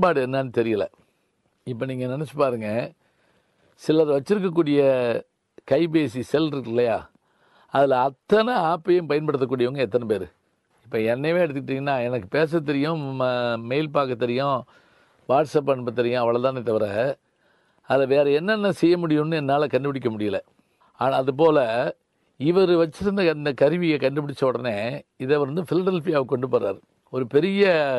பயன்பாடு என்னன்னு தெரியல இப்போ நீங்கள் நினச்சி பாருங்க சிலர் வச்சிருக்கக்கூடிய கைபேசி செல் இருக்கு இல்லையா அதில் அத்தனை ஆப்பையும் பயன்படுத்தக்கூடியவங்க எத்தனை பேர் இப்போ என்னையவே எடுத்துக்கிட்டிங்கன்னா எனக்கு பேச தெரியும் ம- மெயில் பார்க்க தெரியும் வாட்ஸ்அப் அனுப்ப தெரியும் அவ்வளோதானே தவிர அதில் வேறு என்னென்ன செய்ய முடியும்னு என்னால் கண்டுபிடிக்க முடியல ஆனால் அதுபோல் இவர் வச்சிருந்த அந்த கருவியை கண்டுபிடிச்ச உடனே இதை வந்து ஃபிலடெல்ஃபியாவுக்கு கொண்டு போகிறார் ஒரு பெரிய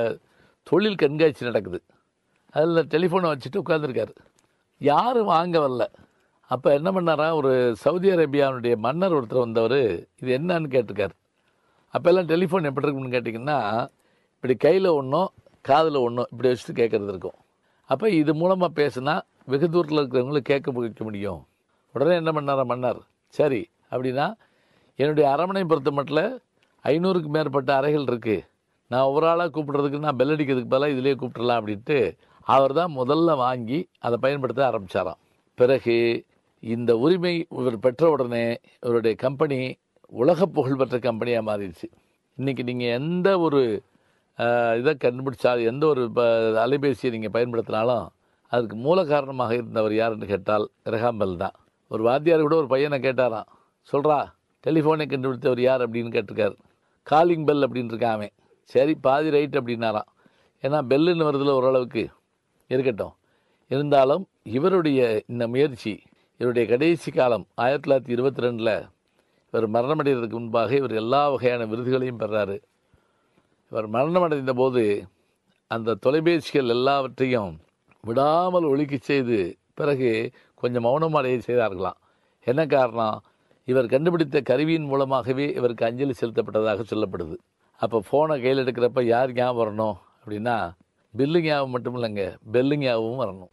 தொழில் கண்காட்சி நடக்குது அதில் டெலிஃபோனை வச்சுட்டு உட்காந்துருக்காரு யாரும் வாங்க வரல அப்போ என்ன பண்ணாரா ஒரு சவுதி அரேபியாவுடைய மன்னர் ஒருத்தர் வந்தவர் இது என்னன்னு கேட்டிருக்காரு அப்போல்லாம் டெலிஃபோன் எப்படி இருக்குன்னு கேட்டிங்கன்னா இப்படி கையில் ஒன்றும் காதில் ஒன்றும் இப்படி வச்சுட்டு கேட்குறது இருக்கும் அப்போ இது மூலமாக பேசுனா வெகு தூரத்தில் இருக்கிறவங்களுக்கு கேட்க வைக்க முடியும் உடனே என்ன பண்ணாரா மன்னர் சரி அப்படின்னா என்னுடைய அரமனை பொறுத்த மட்டும் ஐநூறுக்கு மேற்பட்ட அறைகள் இருக்குது நான் ஒரு ஆளாக கூப்பிடுறதுக்கு நான் பெல் அடிக்கிறதுக்கு பதிலாக இதிலே கூப்பிட்டுறலாம் அப்படின்ட்டு அவர் தான் முதல்ல வாங்கி அதை பயன்படுத்த ஆரம்பிச்சாராம் பிறகு இந்த உரிமை இவர் பெற்ற உடனே இவருடைய கம்பெனி உலக புகழ்பெற்ற கம்பெனியாக மாறிடுச்சு இன்னைக்கு நீங்கள் எந்த ஒரு அஹ், இதை கண்டுபிடிச்சா எந்த ஒரு ப- அலைபேசியை நீங்கள் பயன்படுத்தினாலும் அதுக்கு மூல காரணமாக இருந்தவர் யாருன்னு கேட்டால் கிரகாம்பல் தான் ஒரு வாத்தியார் கூட ஒரு பையனை கேட்டாராம் சொல்றா டெலிஃபோனை கண்டுபிடித்தவர் யார் அப்படின்னு கேட்டிருக்காரு காலிங் பெல் அப்படின்னு இருக்கான் அவன் சரி பாதி ரைட் அப்படின்னாராம் ஏன்னா பெல்லுன்னு வருதுல ஓரளவுக்கு இருக்கட்டும் இருந்தாலும் இவருடைய இந்த முயற்சி இவருடைய கடைசி காலம் ஆயிரத்தி தொள்ளாயிரத்தி இருபத்தி ரெண்டில் இவர் மரணமடைகிறதுக்கு முன்பாக இவர் எல்லா வகையான விருதுகளையும் பெறாரு இவர் மரணமடைந்த போது அந்த தொலைபேசிகள் எல்லாவற்றையும் விடாமல் ஒழிக்கச் செய்து பிறகு கொஞ்சம் மௌனமடைய செய்தார்களாம் என்ன காரணம் இவர் கண்டுபிடித்த கருவியின் மூலமாகவே இவருக்கு அஞ்சலி செலுத்தப்பட்டதாக சொல்லப்படுது அப்போ ஃபோனை கையில் எடுக்கிறப்ப யார் ஞாபகம் வரணும் அப்படின்னா பில்லு ஞாபகம் மட்டும் இல்லைங்க பெல்லு ஞாபகம் வரணும்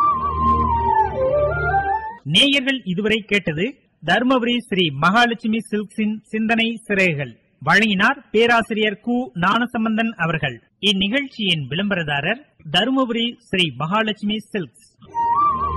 நேயர்கள் இதுவரை கேட்டது தருமபுரி ஸ்ரீ மகாலட்சுமி சில்க்ஸின் சிந்தனை சிறைகள் வழங்கினார் பேராசிரியர் கு ஞானசம்பந்தன் அவர்கள் இந்நிகழ்ச்சியின் விளம்பரதாரர் தருமபுரி ஸ்ரீ மகாலட்சுமி சில்க்ஸ்